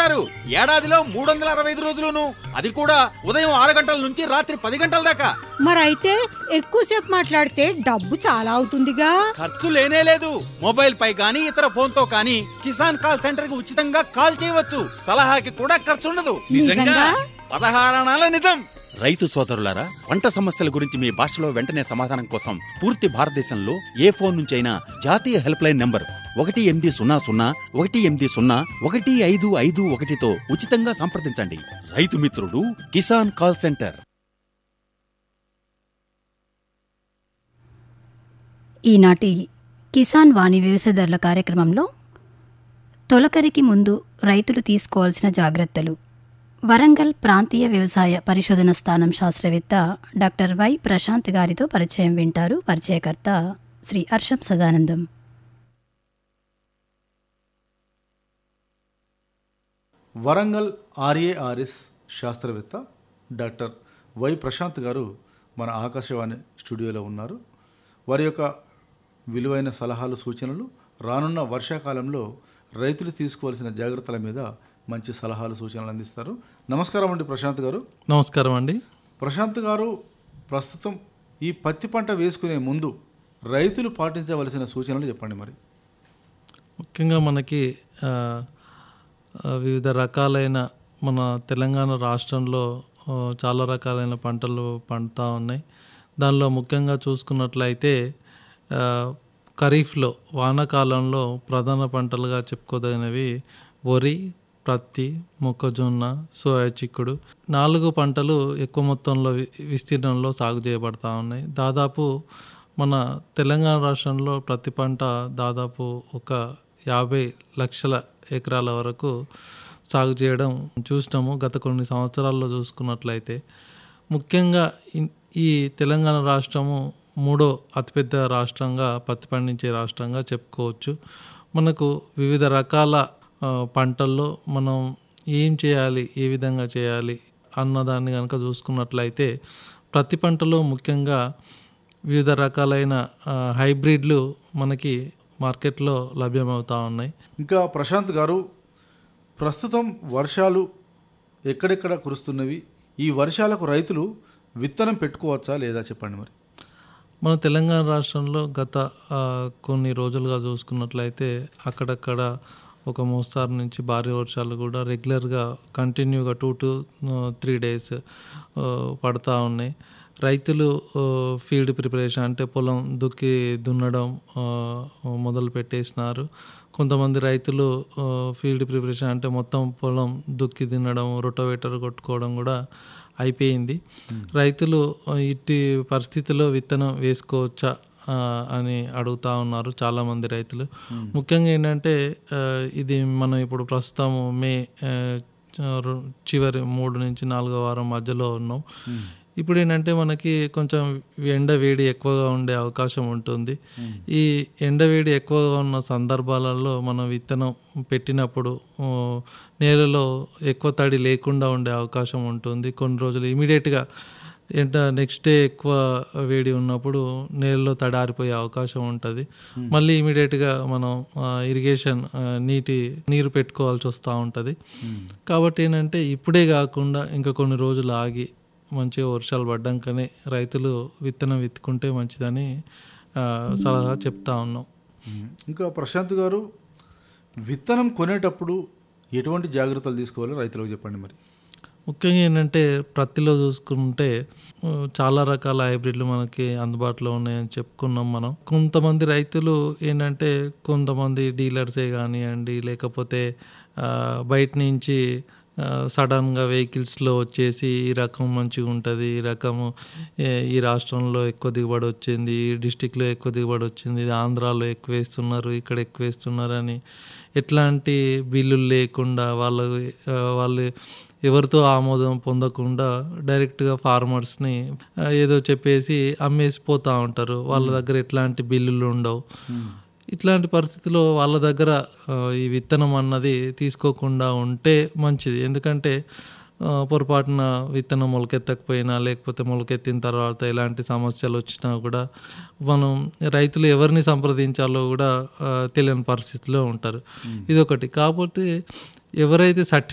కొంటారు ఏడాదిలో మూడు వందల అరవై ఐదు రోజులును అది కూడా ఉదయం ఆరు గంటల నుంచి రాత్రి పది గంటల దాకా మరైతే ఎక్కువసేపు మాట్లాడితే డబ్బు చాలా అవుతుందిగా ఖర్చు లేనే లేదు మొబైల్ పై గానీ ఇతర ఫోన్ తో కానీ కిసాన్ కాల్ సెంటర్ కి ఉచితంగా కాల్ చేయవచ్చు సలహాకి కూడా ఖర్చు ఉండదు నిజంగా? పదహారణాల నిజం రైతు సోదరులారా పంట సమస్యల గురించి మీ భాషలో వెంటనే సమాధానం కోసం పూర్తి భారతదేశంలో ఏ ఫోన్ నుంచి అయినా జాతీయ హెల్ప్ లైన్ నంబర్ ఒకటి ఎనిమిది సున్నా సున్నా ఒకటి ఎనిమిది సున్నా ఒకటి ఐదు ఐదు ఒకటితో ఉచితంగా సంప్రదించండి రైతు మిత్రుడు కిసాన్ కాల్ సెంటర్ ఈనాటి కిసాన్ వాణి వ్యవసాయదారుల కార్యక్రమంలో తొలకరికి ముందు రైతులు తీసుకోవాల్సిన జాగ్రత్తలు వరంగల్ ప్రాంతీయ వ్యవసాయ పరిశోధన స్థానం శాస్త్రవేత్త డాక్టర్ వై ప్రశాంత్ గారితో పరిచయం వింటారు పరిచయకర్త శ్రీ హర్షం సదానందం వరంగల్ ఆర్ఏఆర్ఎస్ శాస్త్రవేత్త డాక్టర్ వై ప్రశాంత్ గారు మన ఆకాశవాణి స్టూడియోలో ఉన్నారు వారి యొక్క విలువైన సలహాలు సూచనలు రానున్న వర్షాకాలంలో రైతులు తీసుకోవాల్సిన జాగ్రత్తల మీద మంచి సలహాలు సూచనలు అందిస్తారు నమస్కారం అండి ప్రశాంత్ గారు నమస్కారం అండి ప్రశాంత్ గారు ప్రస్తుతం ఈ పత్తి పంట వేసుకునే ముందు రైతులు పాటించవలసిన సూచనలు చెప్పండి మరి ముఖ్యంగా మనకి ఆ, ఆ, వివిధ రకాలైన మన తెలంగాణ రాష్ట్రంలో ఆ, చాలా రకాలైన పంటలు పండుతూ ఉన్నాయి దానిలో ముఖ్యంగా చూసుకున్నట్లయితే ఆ, ఖరీఫ్లో వానాకాలంలో ప్రధాన పంటలుగా చెప్పుకోదగినవి వరి ప్రత్తి మొక్కజొన్న సోయా చిక్కుడు నాలుగు పంటలు ఎక్కువ మొత్తంలో వి- విస్తీర్ణంలో సాగు చేయబడతా ఉన్నాయి దాదాపు మన తెలంగాణ రాష్ట్రంలో ప్రతి పంట దాదాపు ఒక యాభై లక్షల ఎకరాల వరకు సాగు చేయడం చూసినాము గత కొన్ని సంవత్సరాల్లో చూసుకున్నట్లయితే ముఖ్యంగా ఇన్- ఈ తెలంగాణ రాష్ట్రము మూడో అతిపెద్ద రాష్ట్రంగా పత్తి పండించే రాష్ట్రంగా చెప్పుకోవచ్చు మనకు వివిధ రకాల ఆ, పంటల్లో మనం ఏం చేయాలి ఏ విధంగా చేయాలి అన్నదాన్ని కనుక చూసుకున్నట్లయితే ప్రతి పంటలో ముఖ్యంగా వివిధ రకాలైన ఆ, హైబ్రిడ్లు మనకి మార్కెట్లో లభ్యమవుతా ఉన్నాయి ఇంకా ప్రశాంత్ గారు ప్రస్తుతం వర్షాలు ఎక్కడెక్కడ కురుస్తున్నవి ఈ వర్షాలకు రైతులు విత్తనం పెట్టుకోవచ్చా లేదా చెప్పండి మరి మన తెలంగాణ రాష్ట్రంలో గత ఆ, కొన్ని రోజులుగా చూసుకున్నట్లయితే అక్కడక్కడ ఒక మోస్తారు నుంచి భారీ వర్షాలు కూడా రెగ్యులర్గా కంటిన్యూగా టూ టు త్రీ డేస్ పడతా ఉన్నాయి రైతులు ఫీల్డ్ ప్రిపరేషన్ అంటే పొలం దుక్కి దున్నడం ఆ, మొదలు పెట్టేసినారు కొంతమంది రైతులు ఫీల్డ్ ప్రిపరేషన్ అంటే మొత్తం పొలం దుక్కి దున్నడం రొటోవేటర్ కొట్టుకోవడం కూడా అయిపోయింది రైతులు ఆ, ఇట్టి పరిస్థితిలో విత్తనం వేసుకోవచ్చా ఆ, అని అడుగుతా ఉన్నారు చాలా మంది రైతులు ముఖ్యంగా ఏంటంటే ఆ, ఇది మనం ఇప్పుడు ప్రస్తుతం మే ఆ, రు- చివరి మూడు నుంచి నాలుగో వారం మధ్యలో ఉన్నాం ఇప్పుడు ఏంటంటే మనకి కొంచెం ఎండ వేడి ఎక్కువగా ఉండే అవకాశం ఉంటుంది ఈ ఎండ వేడి ఎక్కువగా ఉన్న సందర్భాలలో మనం విత్తనం పెట్టినప్పుడు ఆ, నేలలో ఎక్కువ తడి లేకుండా ఉండే అవకాశం ఉంటుంది కొన్ని రోజులు ఇమీడియట్గా ఎంట నెక్స్ట్ డే ఎక్కువ వేడి ఉన్నప్పుడు నేలలో తడారిపోయే అవకాశం ఉంటుంది మళ్ళీ ఇమీడియట్గా మనం ఇరిగేషన్ నీటి నీరు పెట్టుకోవాల్సి వస్తూ ఉంటుంది కాబట్టి ఏంటంటే ఇప్పుడే కాకుండా ఇంకా కొన్ని రోజులు ఆగి మంచిగా వర్షాలు పడ్డాకనే రైతులు విత్తనం విత్తుకుంటే మంచిదని ఆ, సలహా చెప్తా ఉన్నాం ఇంకా ప్రశాంత్ గారు విత్తనం కొనేటప్పుడు ఎటువంటి జాగ్రత్తలు తీసుకోవాలో రైతులకు చెప్పండి మరి ముఖ్యంగా ఏంటంటే ప్రత్తిలో చూసుకుంటే ఆ, చాలా రకాల హైబ్రిడ్లు మనకి అందుబాటులో ఉన్నాయని చెప్పుకున్నాం మనం కొంతమంది రైతులు ఏంటంటే కొంతమంది డీలర్సే కానివ్వండి లేకపోతే ఆ, బయట నుంచి ఆ, సడన్గా వెహికల్స్లో వచ్చేసి ఈ రకం మంచిగా ఉంటుంది ఈ రకము ఏ- ఈ రాష్ట్రంలో ఎక్కువ దిగుబడి వచ్చింది ఈ డిస్టిక్లో ఎక్కువ దిగుబడి వచ్చింది ఇది ఆంధ్రాలో ఎక్కువ వేస్తున్నారు ఇక్కడ ఎక్కువ వేస్తున్నారు అని ఎట్లాంటి బిల్లులు లేకుండా వాళ్ళ ఆ, వాళ్ళు ఎవరితో ఆమోదం పొందకుండా డైరెక్ట్గా ఫార్మర్స్ని ఆ, ఏదో చెప్పేసి అమ్మేసి పోతూ ఉంటారు వాళ్ళ దగ్గర ఎట్లాంటి బిల్లులు ఉండవు ఇట్లాంటి పరిస్థితిలో వాళ్ళ దగ్గర ఆ, ఈ విత్తనం అన్నది తీసుకోకుండా ఉంటే మంచిది ఎందుకంటే ఆ, పొరపాటున విత్తనం మొలకెత్తకపోయినా లేకపోతే మొలకెత్తిన తర్వాత ఎలాంటి సమస్యలు వచ్చినా కూడా మనం రైతులు ఎవరిని సంప్రదించాలో కూడా ఆ, తెలియని పరిస్థితిలో ఉంటారు ఇదొకటి కాకపోతే ఎవరైతే సర్టిఫికేట్